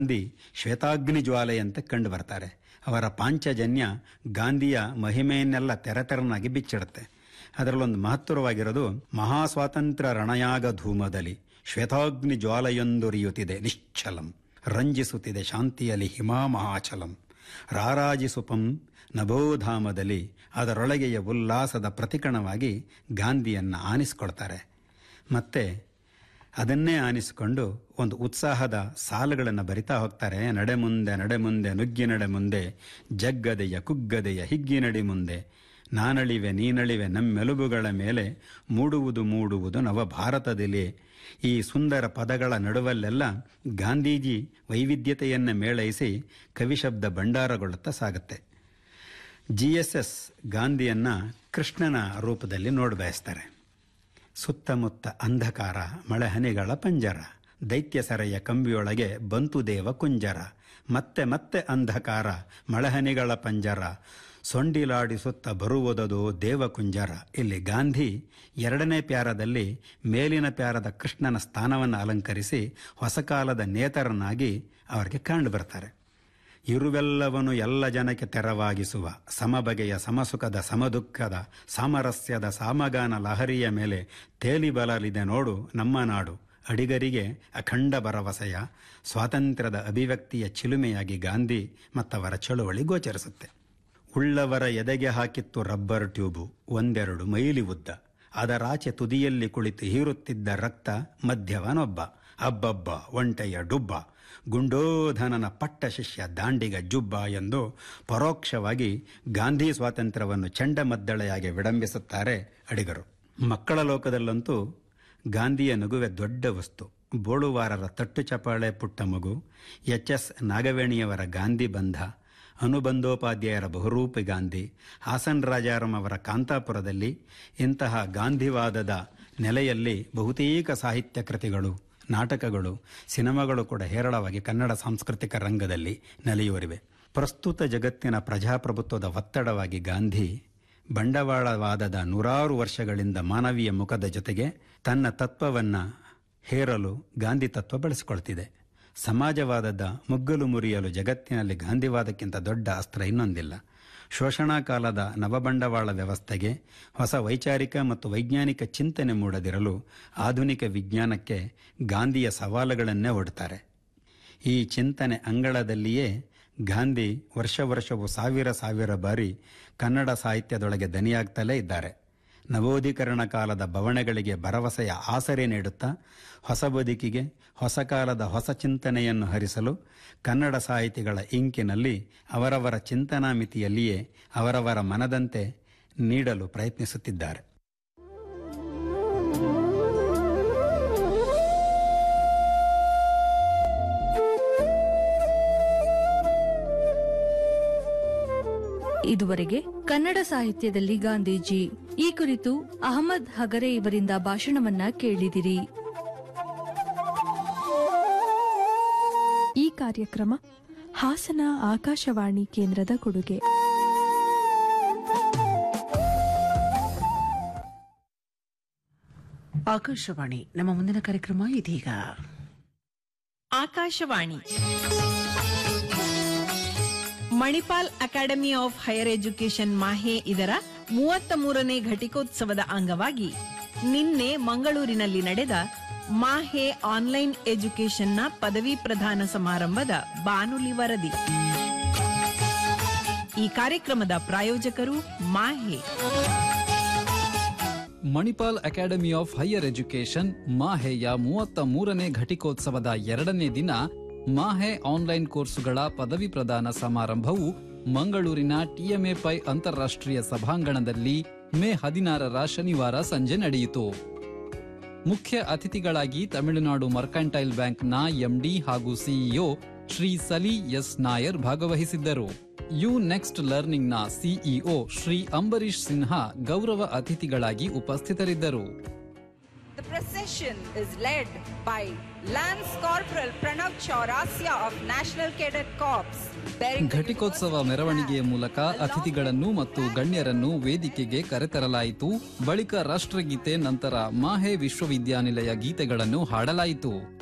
ಗಾಂಧಿ ಶ್ವೇತಾಗ್ನಿ ಜ್ವಾಲೆಯಂತೆ ಕಂಡು ಬರ್ತಾರೆ ಅವರ ಪಾಂಚಜನ್ಯ ಗಾಂಧಿಯ ಮಹಿಮೆಯನ್ನೆಲ್ಲ ತೆರೆತೆರನಾಗಿ ಬಿಚ್ಚಿಡುತ್ತೆ ಅದರಲ್ಲೊಂದು ಮಹತ್ತರವಾಗಿರೋದು ಮಹಾಸ್ವಾತಂತ್ರ್ಯ ರಣಯಾಗ ಧೂಮದಲ್ಲಿ ಶ್ವೇತಾಗ್ನಿ ಜ್ವಾಲೆಯೊಂದುರಿಯುತ್ತಿದೆ ನಿಶ್ಚಲಂ ರಂಜಿಸುತ್ತಿದೆ ಶಾಂತಿಯಲ್ಲಿ ಹಿಮಾ ಮಹಾಚಲಂ ರಾರಾಜಿಸುಪಂ ನಭೋಧಾಮದಲ್ಲಿ ಅದರೊಳಗೆಯ ಉಲ್ಲಾಸದ ಪ್ರತಿಕಣವಾಗಿ ಗಾಂಧಿಯನ್ನು ಆನಿಸ್ಕೊಳ್ತಾರೆ ಮತ್ತೆ ಅದನ್ನೇ ಆನಿಸಿಕೊಂಡು ಒಂದು ಉತ್ಸಾಹದ ಸಾಲುಗಳನ್ನು ಬರಿತಾ ಹೋಗ್ತಾರೆ ನಡೆ ಮುಂದೆ ನಡೆ ಮುಂದೆ ನುಗ್ಗಿ ನಡೆ ಮುಂದೆ ಜಗ್ಗದೆಯ ಕುಗ್ಗದೆಯ ಹಿಗ್ಗಿ ನಡಿ ಮುಂದೆ ನಾನಳಿವೆ ನೀನಳಿವೆ ನಮ್ಮೆಲುಬುಗಳ ಮೇಲೆ ಮೂಡುವುದು ಮೂಡುವುದು ನವ ಭಾರತದಲ್ಲಿ ಈ ಸುಂದರ ಪದಗಳ ನಡುವಲ್ಲೆಲ್ಲ ಗಾಂಧೀಜಿ ವೈವಿಧ್ಯತೆಯನ್ನು ಮೇಳೈಸಿ ಕವಿಶಬ್ದ ಭಂಡಾರಗೊಳ್ಳುತ್ತಾ ಸಾಗುತ್ತೆ ಜಿ ಎಸ್ ಎಸ್ ಗಾಂಧಿಯನ್ನ ಕೃಷ್ಣನ ರೂಪದಲ್ಲಿ ನೋಡಬಯಸ್ತಾರೆ ಸುತ್ತಮುತ್ತ ಅಂಧಕಾರ ಮಳೆಹನಿಗಳ ಪಂಜರ ದೈತ್ಯ ಸೆರೆಯ ಕಂಬಿಯೊಳಗೆ ಬಂತು ದೇವ ಕುಂಜರ ಮತ್ತೆ ಮತ್ತೆ ಅಂಧಕಾರ ಮಳೆಹನಿಗಳ ಪಂಜರ ಸೊಂಡಿಲಾಡಿಸುತ್ತ ಬರುವುದದು ದೇವಕುಂಜರ ಇಲ್ಲಿ ಗಾಂಧಿ ಎರಡನೇ ಪ್ಯಾರದಲ್ಲಿ ಮೇಲಿನ ಪ್ಯಾರದ ಕೃಷ್ಣನ ಸ್ಥಾನವನ್ನು ಅಲಂಕರಿಸಿ ಹೊಸಕಾಲದ ನೇತರನಾಗಿ ಅವರಿಗೆ ಕಂಡು ಬರ್ತಾರೆ ಇರುವೆಲ್ಲವನು ಎಲ್ಲ ಜನಕ್ಕೆ ತೆರವಾಗಿಸುವ ಸಮಬಗೆಯ ಸಮಸುಖದ ಸಮದುಃಖದ ಸಾಮರಸ್ಯದ ಸಾಮಗಾನ ಲಹರಿಯ ಮೇಲೆ ತೇಲಿ ಬಲಲಿದೆ ನೋಡು ನಮ್ಮ ನಾಡು ಅಡಿಗರಿಗೆ ಅಖಂಡ ಭರವಸೆಯ ಸ್ವಾತಂತ್ರ್ಯದ ಅಭಿವ್ಯಕ್ತಿಯ ಚಿಲುಮೆಯಾಗಿ ಗಾಂಧಿ ಮತ್ತವರ ಚಳುವಳಿ ಗೋಚರಿಸುತ್ತೆ ಉಳ್ಳವರ ಎದೆಗೆ ಹಾಕಿತ್ತು ರಬ್ಬರ್ ಟ್ಯೂಬು ಒಂದೆರಡು ಮೈಲಿ ಉದ್ದ ಅದರಾಚೆ ತುದಿಯಲ್ಲಿ ಕುಳಿತು ಹೀರುತ್ತಿದ್ದ ರಕ್ತ ಮಧ್ಯವನೊಬ್ಬ ಅಬ್ಬಬ್ಬ ಒಂಟೆಯ ಡುಬ್ಬ ಗುಂಡೋಧನನ ಪಟ್ಟ ಶಿಷ್ಯ ದಾಂಡಿಗ ಜುಬ್ಬ ಎಂದು ಪರೋಕ್ಷವಾಗಿ ಗಾಂಧಿ ಸ್ವಾತಂತ್ರ್ಯವನ್ನು ಚಂಡಮದ್ದಳೆಯಾಗಿ ವಿಡಂಬಿಸುತ್ತಾರೆ ಅಡಿಗರು ಮಕ್ಕಳ ಲೋಕದಲ್ಲಂತೂ ಗಾಂಧಿಯ ನಗುವೆ ದೊಡ್ಡ ವಸ್ತು ಬೋಳುವಾರರ ತಟ್ಟು ಚಪಾಳೆ ಪುಟ್ಟ ಮಗು ಎಚ್ ಎಸ್ ನಾಗವೇಣಿಯವರ ಗಾಂಧಿ ಬಂಧ ಅನುಬಂಧೋಪಾಧ್ಯಾಯರ ಬಹುರೂಪಿ ಗಾಂಧಿ ಹಾಸನ್ ರಾಜಾರಾಮ್ ಅವರ ಕಾಂತಾಪುರದಲ್ಲಿ ಇಂತಹ ಗಾಂಧಿವಾದದ ನೆಲೆಯಲ್ಲಿ ಬಹುತೇಕ ಸಾಹಿತ್ಯ ಕೃತಿಗಳು ನಾಟಕಗಳು ಸಿನಿಮಾಗಳು ಕೂಡ ಹೇರಳವಾಗಿ ಕನ್ನಡ ಸಾಂಸ್ಕೃತಿಕ ರಂಗದಲ್ಲಿ ನೆಲೆಯೂರಿವೆ ಪ್ರಸ್ತುತ ಜಗತ್ತಿನ ಪ್ರಜಾಪ್ರಭುತ್ವದ ಒತ್ತಡವಾಗಿ ಗಾಂಧಿ ಬಂಡವಾಳವಾದದ ನೂರಾರು ವರ್ಷಗಳಿಂದ ಮಾನವೀಯ ಮುಖದ ಜೊತೆಗೆ ತನ್ನ ತತ್ವವನ್ನು ಹೇರಲು ಗಾಂಧಿ ತತ್ವ ಬಳಸಿಕೊಳ್ತಿದೆ ಸಮಾಜವಾದದ ಮುಗ್ಗಲು ಮುರಿಯಲು ಜಗತ್ತಿನಲ್ಲಿ ಗಾಂಧಿವಾದಕ್ಕಿಂತ ದೊಡ್ಡ ಅಸ್ತ್ರ ಇನ್ನೊಂದಿಲ್ಲ ಶೋಷಣಾ ಕಾಲದ ನವಬಂಡವಾಳ ವ್ಯವಸ್ಥೆಗೆ ಹೊಸ ವೈಚಾರಿಕ ಮತ್ತು ವೈಜ್ಞಾನಿಕ ಚಿಂತನೆ ಮೂಡದಿರಲು ಆಧುನಿಕ ವಿಜ್ಞಾನಕ್ಕೆ ಗಾಂಧಿಯ ಸವಾಲುಗಳನ್ನೇ ಒಡ್ತಾರೆ ಈ ಚಿಂತನೆ ಅಂಗಳದಲ್ಲಿಯೇ ಗಾಂಧಿ ವರ್ಷ ವರ್ಷವೂ ಸಾವಿರ ಸಾವಿರ ಬಾರಿ ಕನ್ನಡ ಸಾಹಿತ್ಯದೊಳಗೆ ದನಿಯಾಗ್ತಲೇ ಇದ್ದಾರೆ ನವೋದೀಕರಣ ಕಾಲದ ಬವಣೆಗಳಿಗೆ ಭರವಸೆಯ ಆಸರೆ ನೀಡುತ್ತಾ ಹೊಸ ಬದುಕಿಗೆ ಹೊಸ ಕಾಲದ ಹೊಸ ಚಿಂತನೆಯನ್ನು ಹರಿಸಲು ಕನ್ನಡ ಸಾಹಿತಿಗಳ ಇಂಕಿನಲ್ಲಿ ಅವರವರ ಚಿಂತನಾ ಮಿತಿಯಲ್ಲಿಯೇ ಅವರವರ ಮನದಂತೆ ನೀಡಲು ಪ್ರಯತ್ನಿಸುತ್ತಿದ್ದಾರೆ ಇದುವರೆಗೆ ಕನ್ನಡ ಸಾಹಿತ್ಯದಲ್ಲಿ ಗಾಂಧೀಜಿ ಈ ಕುರಿತು ಅಹಮದ್ ಹಗರೆ ಇವರಿಂದ ಭಾಷಣವನ್ನ ಕೇಳಿದಿರಿ ಈ ಕಾರ್ಯಕ್ರಮ ಹಾಸನ ಆಕಾಶವಾಣಿ ಕೇಂದ್ರದ ಕೊಡುಗೆ ಆಕಾಶವಾಣಿ ನಮ್ಮ ಮುಂದಿನ ಕಾರ್ಯಕ್ರಮ ಇದೀಗ Akashvani Manipal academy of higher education MAHE ಇದರ ಮೂವತ್ತ ಮೂರನೇ ಘಟಿಕೋತ್ಸವದ ಅಂಗವಾಗಿ ನಿನ್ನೆ ಮಂಗಳೂರಿನಲ್ಲಿ ನಡೆದ ಮಾಹೆ ಆನ್ಲೈನ್ ಎಜುಕೇಶನ್ನ ಪದವಿ ಪ್ರದಾನ ಸಮಾರಂಭದ ಬಾನುಲಿ ವರದಿ ಈ ಕಾರ್ಯಕ್ರಮದ ಪ್ರಾಯೋಜಕರು MAHE Manipal academy of higher education ಮಾಹೆಯ ಮೂವತ್ತ ಮೂರನೇ ಘಟಿಕೋತ್ಸವದ ಎರಡನೇ ದಿನ ಮಾಹೆ ಆನ್ಲೈನ್ ಕೋರ್ಸುಗಳ ಪದವಿ ಪ್ರದಾನ ಸಮಾರಂಭವು ಮಂಗಳೂರಿನ ಟಿಎಂಎ ಪೈ ಅಂತಾರಾಷ್ಟ್ರೀಯ ಸಭಾಂಗಣದಲ್ಲಿ ಮೇ ಹದಿನಾರರ ಶನಿವಾರ ಸಂಜೆ ನಡೆಯಿತು ಮುಖ್ಯ ಅತಿಥಿಗಳಾಗಿ ತಮಿಳುನಾಡು ಮರ್ಕಂಟೈಲ್ ಬ್ಯಾಂಕ್ನ ಎಂಡಿ ಹಾಗೂ ಸಿಇಒ ಶ್ರೀ ಸಲಿ ಎಸ್ ನಾಯರ್ ಭಾಗವಹಿಸಿದ್ದರು ಯು ನೆಕ್ಸ್ಟ್ ಲರ್ನಿಂಗ್ನ ಸಿಇಒ ಶ್ರೀ ಅಂಬರೀಶ್ ಸಿನ್ಹಾ ಗೌರವ ಅತಿಥಿಗಳಾಗಿ ಉಪಸ್ಥಿತರಿದ್ದರು The procession is led by Lance Corporal Pranav Chaurasia of National Cadet Corps. bearing the ಘಟಿಕೋತ್ಸವ ಮೆರವಣಿಗೆಯ ಮೂಲಕ ಅತಿಥಿಗಳನ್ನು ಮತ್ತು ಗಣ್ಯರನ್ನು ವೇದಿಕೆಗೆ ಕರೆತರಲಾಯಿತು ಬಳಿಕ ರಾಷ್ಟ್ರಗೀತೆ ನಂತರ ಮಾಹೆ ವಿಶ್ವವಿದ್ಯಾನಿಲಯ ಗೀತೆಗಳನ್ನು ಹಾಡಲಾಯಿತು